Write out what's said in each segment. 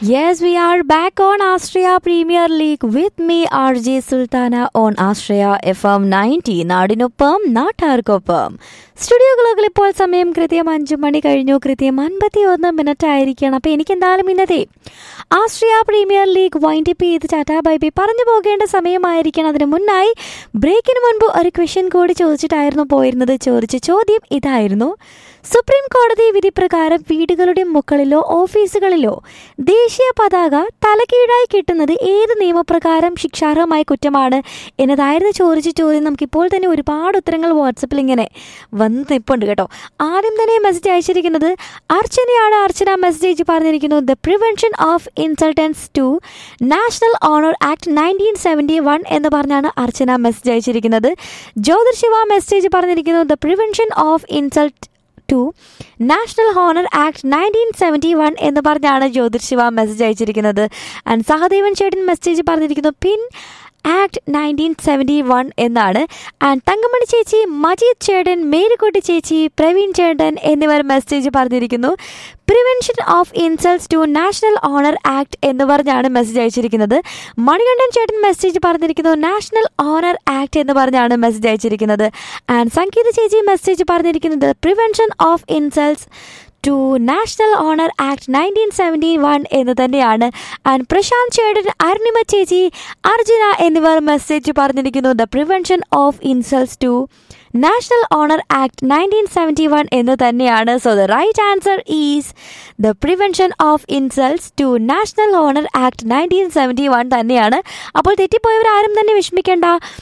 Yes, we are back on Austria Premier League with me, RJ Sultana, on Austria FM 90. നാടിനൊപ്പം നാട്ടാർക്കൊപ്പം സ്റ്റുഡിയോകളൊക്കെ ഇപ്പോൾ സമയം കൃത്യം അഞ്ചു മണി കഴിഞ്ഞു കൃത്യം അൻപത്തി ഒന്ന് മിനിറ്റ് ആയിരിക്കണം അപ്പോൾ എനിക്ക് എന്തായാലും ഇന്നത്തെ ആസ്ട്രിയ പ്രീമിയർ ലീഗ് വൈൻഡപ്പ് ചെയ്ത് ടാറ്റാ ബൈബി പറഞ്ഞു പോകേണ്ട സമയമായിരിക്കണം അതിന് മുന്നായി ബ്രേക്കിന് മുൻപ് ഒരു ക്വസ്റ്റ്യൻ കൂടി ചോദിച്ചിട്ടായിരുന്നു പോയിരുന്നത് ചോദിച്ച ചോദ്യം ഇതായിരുന്നു സുപ്രീം കോടതി വിധി പ്രകാരം വീടുകളുടെ മുകളിലോ ഓഫീസുകളിലോ ദേശീയ പതാക തലകീഴായി കിട്ടുന്നത് ഏത് നിയമപ്രകാരം ശിക്ഷാർഹമായ കുറ്റമാണ് എന്നതായിരുന്നു ചോദിച്ച ചോദ്യം നമുക്കിപ്പോൾ തന്നെ ഒരുപാട് ഉത്തരങ്ങൾ വാട്സപ്പിൽ ഇങ്ങനെ വന്ന് നിൽപ്പുണ്ട് കേട്ടോ ആദ്യം തന്നെ മെസ്സേജ് അയച്ചിരിക്കുന്നത് അർച്ചനയാണ് അർച്ചന മെസ്സേജ് അയച്ച് പറഞ്ഞിരിക്കുന്നു the prevention of insults to national honour act nineteen seventy one എന്ന് പറഞ്ഞാണ് അർച്ചന മെസ്സേജ് അയച്ചിരിക്കുന്നത് ജ്യോതിർ ശിവ മെസ്സേജ് പറഞ്ഞിരിക്കുന്നു the prevention of insult to national honour act nineteen seventy one എന്ന് പറഞ്ഞാണ് ജ്യോതിർ ശിവ മെസ്സേജ് അയച്ചിരിക്കുന്നത് ആൻഡ് സഹദേവൻ ചേട്ടൻ മെസ്സേജ് പറഞ്ഞിരിക്കുന്നു പിൻ ആക്ട് നയൻറ്റീൻ സെവൻറ്റി വൺ എന്നാണ് ആൻഡ് തങ്കമണി ചേച്ചി മജീദ് ചേട്ടൻ മേരിക്കുട്ടി ചേച്ചി പ്രവീൺ ചേട്ടൻ എന്നിവർ മെസ്സേജ് പറഞ്ഞിരിക്കുന്നു prevention of insults to national honour act എന്ന് പറഞ്ഞാണ് മെസ്സേജ് അയച്ചിരിക്കുന്നത് മണികണ്ഠൻ ചേട്ടൻ മെസ്സേജ് പറഞ്ഞിരിക്കുന്നു നാഷണൽ ഓണർ ആക്ട് എന്ന് പറഞ്ഞാണ് മെസ്സേജ് അയച്ചിരിക്കുന്നത് ആൻഡ് സംഗീത ചേച്ചി മെസ്സേജ് പറഞ്ഞിരിക്കുന്നത് prevention of insults to national honour act nineteen seventy one എന്ന് തന്നെയാണ് ആൻഡ് പ്രശാന്ത് ചേട്ടൻ അരുണിമ ചേച്ചി അർജുന എന്നിവർ മെസ്സേജ് പറഞ്ഞിരിക്കുന്നു the prevention of insults to national honour act nineteen seventy one എന്ന് തന്നെയാണ് so the right answer is the prevention of insults to national honour act nineteen seventy one തന്നെയാണ് അപ്പോൾ തെറ്റിപ്പോയവർ ആരും തന്നെ വിഷമിക്കേണ്ട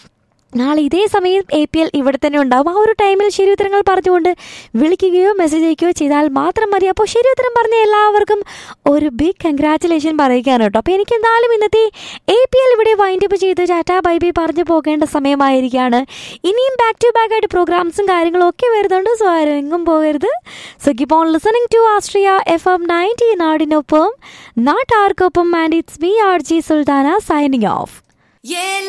നാളെ ഇതേ സമയം എ പി എൽ ഇവിടെ തന്നെ ഉണ്ടാവും ആ ഒരു ടൈമിൽ ശരി ഉത്തരങ്ങൾ പറഞ്ഞുകൊണ്ട് വിളിക്കുകയോ മെസ്സേജ് അയക്കുകയോ ചെയ്താൽ മാത്രം മതി അപ്പോൾ ശരി ഉത്തരം പറഞ്ഞ എല്ലാവർക്കും ഒരു ബിഗ് കൺഗ്രാറ്റുലേഷൻ പറയുകയാണ് കേട്ടോ അപ്പോൾ എനിക്ക് എന്തായാലും ഇന്നത്തെ എ പി എൽ ഇവിടെ വൈൻഡപ്പ് ചെയ്ത് ടാറ്റാ ബൈ ബൈ പറഞ്ഞു പോകേണ്ട സമയമായിരിക്കുകയാണ് ഇനിയും ബാക്ക് ടു ബാക്ക് ആയിട്ട് പ്രോഗ്രാംസും കാര്യങ്ങളും ഒക്കെ വരുന്നുണ്ട് സോ ആരും എങ്ങും പോകരുത് so keep on listening to Astria FM ninety നയൻറ്റി നാടിനൊപ്പം നാട്ടാർക്കൊപ്പം and it's B R G Sultana signing off Yeah.